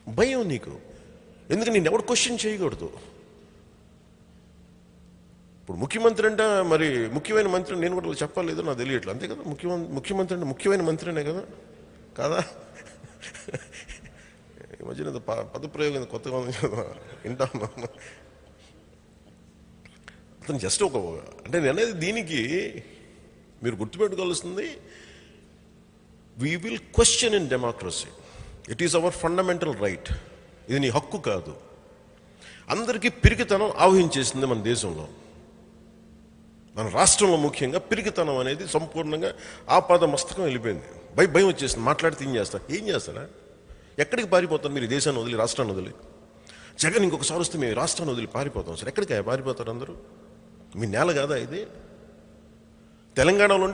భయం నీకు ఎందుకని నేను ఎవరు క్వశ్చన్ చేయకూడదు ఇప్పుడు ముఖ్యమంత్రి అంటే మరి ముఖ్యమైన మంత్రి నేను కూడా చెప్పాలి లేదో నాకు తెలియట్లేదు అంతే కదా ముఖ్యమంత్రి ముఖ్యమంత్రి అంటే ముఖ్యమైన మంత్రినే కదా కాదా ఈ మధ్యన ఏదో ప- పదప్రయోగం కొత్తగా ఉంది కదా వింటాం అతను జస్ట్ ఒక అంటే నేను అనేది దీనికి మీరు గుర్తుపెట్టుకోవాల్సింది we will question in democracy it is our fundamental right ఇది నీ హక్కు కాదు అందరికీ పిరికితనం ఆవహించేసింది మన దేశంలో మన రాష్ట్రంలో ముఖ్యంగా పిరికితనం అనేది సంపూర్ణంగా ఆపాద మస్తకం వెళ్ళిపోయింది భయ భయం వచ్చేసింది మాట్లాడితే ఏం చేస్తా ఏం చేస్తారా ఎక్కడికి పారిపోతారు మీరు ఈ దేశాన్ని వదిలి రాష్ట్రాన్ని వదిలి జగన్ ఇంకొకసారి వస్తే మేము ఈ రాష్ట్రాన్ని వదిలి పారిపోతాం సార్ ఎక్కడికి పారిపోతారు అందరూ మీ నేల కాదా ఇది తెలంగాణలో